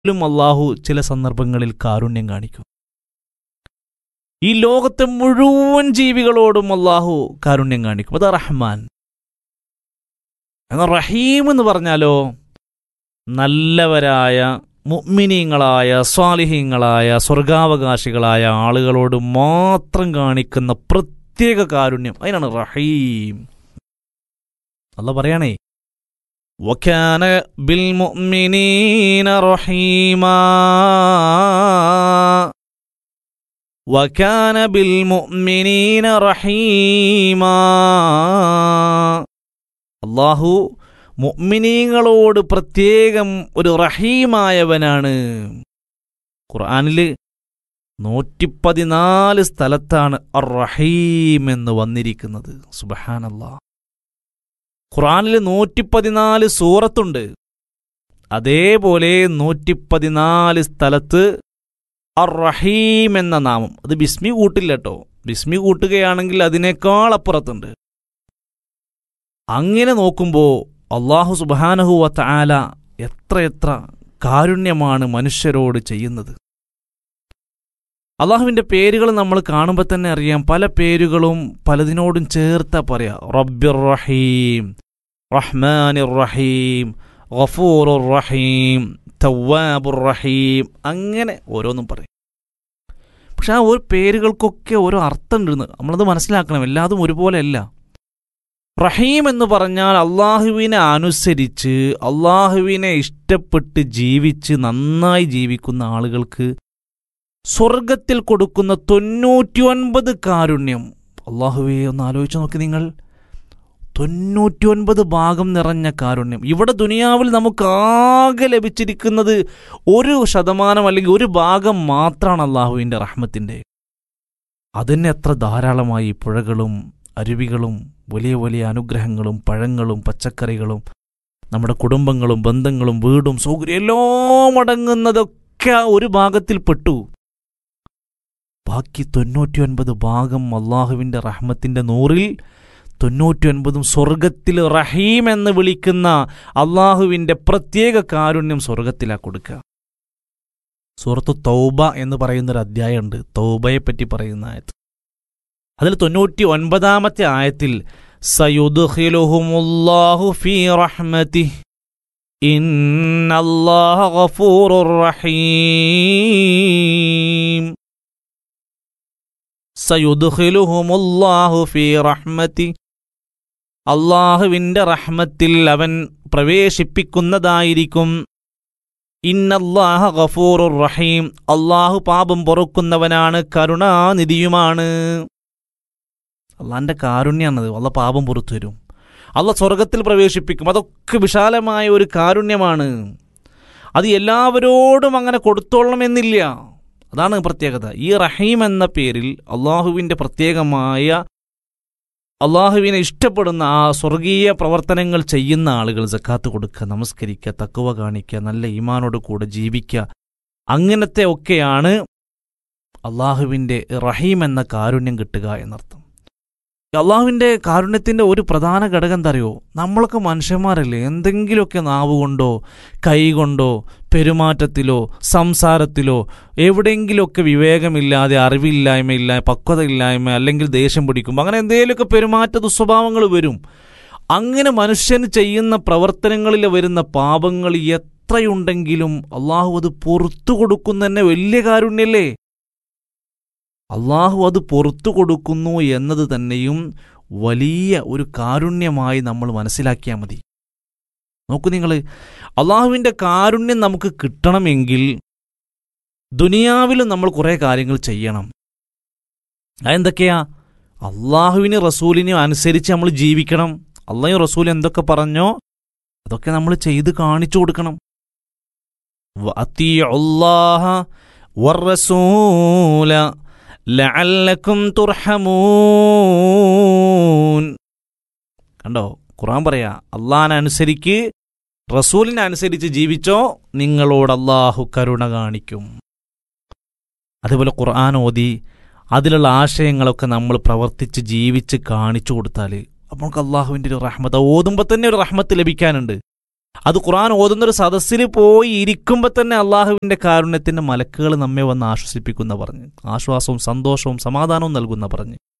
ലും അള്ളാഹു ചില സന്ദർഭങ്ങളിൽ കാരുണ്യം കാണിക്കും ഈ ലോകത്തെ മുഴുവൻ ജീവികളോടും അള്ളാഹു കാരുണ്യം കാണിക്കും അത് റഹ്മാൻ എന്നാൽ റഹീം എന്ന് പറഞ്ഞാലോ നല്ലവരായ മുഅ്മിനീങ്ങളായ സ്വാലിഹീങ്ങളായ സ്വർഗാവകാശികളായ ആളുകളോട് മാത്രം കാണിക്കുന്ന പ്രത്യേക കാരുണ്യം അതിനാണ് റഹീം അല്ല പറയാണേ وكان بالمؤمنين رحيما وكان بالمؤمنين رحيما അള്ളാഹു മുഅ്മിനീങ്ങളോട് പ്രത്യേകം ഒരു റഹീമായവനാണ് ഖുർആനിൽ നൂറ്റിപ്പതിനാല് സ്ഥലത്താണ് അർ റഹീം എന്ന് വന്നിരിക്കുന്നത് സുബഹാനല്ലാ ഖുറാനിൽ നൂറ്റിപ്പതിനാല് സൂറത്തുണ്ട് അതേപോലെ നൂറ്റിപ്പതിനാല് സ്ഥലത്ത് അർ റഹീം എന്ന നാമം അത് ബിസ്മി കൂട്ടില്ല കേട്ടോ ബിസ്മി കൂട്ടുകയാണെങ്കിൽ അതിനേക്കാൾ അപ്പുറത്തുണ്ട് അങ്ങനെ നോക്കുമ്പോൾ അള്ളാഹു സുബാനഹുവ താല എത്രയെത്ര കാരുണ്യമാണ് മനുഷ്യരോട് ചെയ്യുന്നത് അള്ളാഹുവിൻ്റെ പേരുകൾ നമ്മൾ കാണുമ്പോൾ തന്നെ അറിയാം പല പേരുകളും പലതിനോടും ചേർത്താ പറയാ റബ്ബിർ റഹീം റഹ്മാനിർ റഹീം ഗഫൂറുർ റഹീം തവ്വാബുർ റഹീം അങ്ങനെ ഓരോന്നും പറയും പക്ഷെ ആ ഒരു പേരുകൾക്കൊക്കെ ഓരോ അർത്ഥം ഉണ്ടെന്ന് നമ്മളത് മനസ്സിലാക്കണം എല്ലാതും ഒരുപോലെയല്ല റഹീം എന്ന് പറഞ്ഞാൽ അള്ളാഹുവിനെ അനുസരിച്ച് അള്ളാഹുവിനെ ഇഷ്ടപ്പെട്ട് ജീവിച്ച് നന്നായി ജീവിക്കുന്ന ആളുകൾക്ക് സ്വർഗത്തിൽ കൊടുക്കുന്ന തൊണ്ണൂറ്റിയൊൻപത് കാരുണ്യം അള്ളാഹുവെ ഒന്ന് ആലോചിച്ച് നോക്കി നിങ്ങൾ തൊണ്ണൂറ്റിയൊൻപത് ഭാഗം നിറഞ്ഞ കാരുണ്യം ഇവിടെ ദുനിയാവിൽ നമുക്ക് ആകെ ലഭിച്ചിരിക്കുന്നത് ഒരു ശതമാനം അല്ലെങ്കിൽ ഒരു ഭാഗം മാത്രമാണ് അള്ളാഹുവിൻ്റെ റഹ്മത്തിൻ്റെ അതിന് എത്ര ധാരാളമായി പുഴകളും അരുവികളും വലിയ വലിയ അനുഗ്രഹങ്ങളും പഴങ്ങളും പച്ചക്കറികളും നമ്മുടെ കുടുംബങ്ങളും ബന്ധങ്ങളും വീടും സൗകര്യം എല്ലാം അടങ്ങുന്നതൊക്കെ ആ ഒരു ഭാഗത്തിൽ പെട്ടു ബാക്കി തൊണ്ണൂറ്റിയൊൻപത് ഭാഗം അള്ളാഹുവിൻ്റെ റഹ്മത്തിൻ്റെ നൂറിൽ തൊണ്ണൂറ്റിയൊൻപതും സ്വർഗത്തിൽ റഹീം എന്ന് വിളിക്കുന്ന അള്ളാഹുവിൻ്റെ പ്രത്യേക കാരുണ്യം സ്വർഗത്തിലാ കൊടുക്കുക സൂറത്ത് തൗബ എന്ന് പറയുന്നൊരു അധ്യായമുണ്ട് തൗബയെപ്പറ്റി പറയുന്ന ആയത്ത് അതിൽ തൊണ്ണൂറ്റി ഒൻപതാമത്തെ ആയത്തിൽ സയുദ്ഖിലുഹുമുല്ലാഹു ഫീ റഹ്മതി ഇന്നല്ലാഹ ഗഫൂറുർ റഹീം സയുദ്ഖിലുഹുമുല്ലാഹു ഫീ റഹ്മതി അള്ളാഹുവിൻ്റെ റഹ്മത്തിൽ അവൻ പ്രവേശിപ്പിക്കുന്നതായിരിക്കും ഇന്നല്ലാഹ ഗഫൂറുർ റഹീം അള്ളാഹു പാപം പൊറുക്കുന്നവനാണ് കരുണാനിധിയുമാണ് അള്ളാന്റെ കാരുണ്യാണത് അള്ള പാപം പുറത്തു വരും അള്ള സ്വർഗത്തിൽ പ്രവേശിപ്പിക്കും അതൊക്കെ വിശാലമായ ഒരു കാരുണ്യമാണ് അത് എല്ലാവരോടും അങ്ങനെ കൊടുത്തോളണമെന്നില്ല അതാണ് പ്രത്യേകത ഈ റഹീം എന്ന പേരിൽ അള്ളാഹുവിൻ്റെ പ്രത്യേകമായ അള്ളാഹുവിനെ ഇഷ്ടപ്പെടുന്ന ആ സ്വർഗീയ പ്രവർത്തനങ്ങൾ ചെയ്യുന്ന ആളുകൾ ജക്കാത്ത് കൊടുക്കുക നമസ്കരിക്കുക തക്കുവ കാണിക്കുക നല്ല ഈമാനോട് കൂടെ ജീവിക്കുക അങ്ങനത്തെ ഒക്കെയാണ് അള്ളാഹുവിൻ്റെ റഹീം എന്ന കാരുണ്യം കിട്ടുക എന്നർത്ഥം അള്ളാഹുവിൻ്റെ കാരുണ്യത്തിൻ്റെ ഒരു പ്രധാന ഘടകം എന്താ അറിയോ നമ്മളൊക്കെ മനുഷ്യന്മാരല്ലേ എന്തെങ്കിലുമൊക്കെ നാവ് കൊണ്ടോ കൈ കൊണ്ടോ പെരുമാറ്റത്തിലോ സംസാരത്തിലോ എവിടെയെങ്കിലുമൊക്കെ വിവേകമില്ലാതെ അറിവില്ലായ്മയില്ല പക്വതയില്ലായ്മ അല്ലെങ്കിൽ ദേഷ്യം പിടിക്കുമ്പോൾ അങ്ങനെ എന്തെങ്കിലുമൊക്കെ പെരുമാറ്റ ദുസ്വഭാവങ്ങൾ വരും അങ്ങനെ മനുഷ്യന് ചെയ്യുന്ന പ്രവർത്തനങ്ങളിൽ വരുന്ന പാപങ്ങൾ എത്രയുണ്ടെങ്കിലും അള്ളാഹു അത് പുറത്തു കൊടുക്കുന്ന തന്നെ വലിയ കാരുണ്യല്ലേ അള്ളാഹു അത് പുറത്തു കൊടുക്കുന്നു എന്നത് തന്നെയും വലിയ ഒരു കാരുണ്യമായി നമ്മൾ മനസ്സിലാക്കിയാൽ മതി നോക്കൂ നിങ്ങൾ അള്ളാഹുവിൻ്റെ കാരുണ്യം നമുക്ക് കിട്ടണമെങ്കിൽ ദുനിയാവിലും നമ്മൾ കുറേ കാര്യങ്ങൾ ചെയ്യണം അതെന്തൊക്കെയാ അള്ളാഹുവിന് റസൂലിനും അനുസരിച്ച് നമ്മൾ ജീവിക്കണം അള്ളാഹു റസൂൽ എന്തൊക്കെ പറഞ്ഞോ അതൊക്കെ നമ്മൾ ചെയ്ത് കാണിച്ചു കൊടുക്കണം അള്ളാഹ വറസൂല ലഅല്ലക്കും തുർഹമൂൻ കണ്ടോ ഖുറാൻ പറയാ അള്ളാഹനനുസരിക്ക് റസൂലിനനുസരിച്ച് ജീവിച്ചോ നിങ്ങളോട് അള്ളാഹു കരുണ കാണിക്കും അതുപോലെ ഖുർആൻ ഓതി അതിലുള്ള ആശയങ്ങളൊക്കെ നമ്മൾ പ്രവർത്തിച്ച് ജീവിച്ച് കാണിച്ചു കൊടുത്താൽ അപ്പോൾ നമുക്ക് അള്ളാഹുവിൻ്റെ ഒരു റഹ്മത്ത് ഓതുമ്പോൾ തന്നെ ഒരു റഹ്മത്ത് ലഭിക്കാനുണ്ട് അത് ഖുർആൻ ഓതുന്നൊരു സദസ്സിൽ പോയി ഇരിക്കുമ്പോൾ തന്നെ അള്ളാഹുവിൻ്റെ കാരുണ്യത്തിൻ്റെ മലക്കുകൾ നമ്മെ വന്ന് ആശ്വസിപ്പിക്കുന്ന പറഞ്ഞ് ആശ്വാസവും സന്തോഷവും സമാധാനവും നൽകുന്ന പറഞ്ഞ്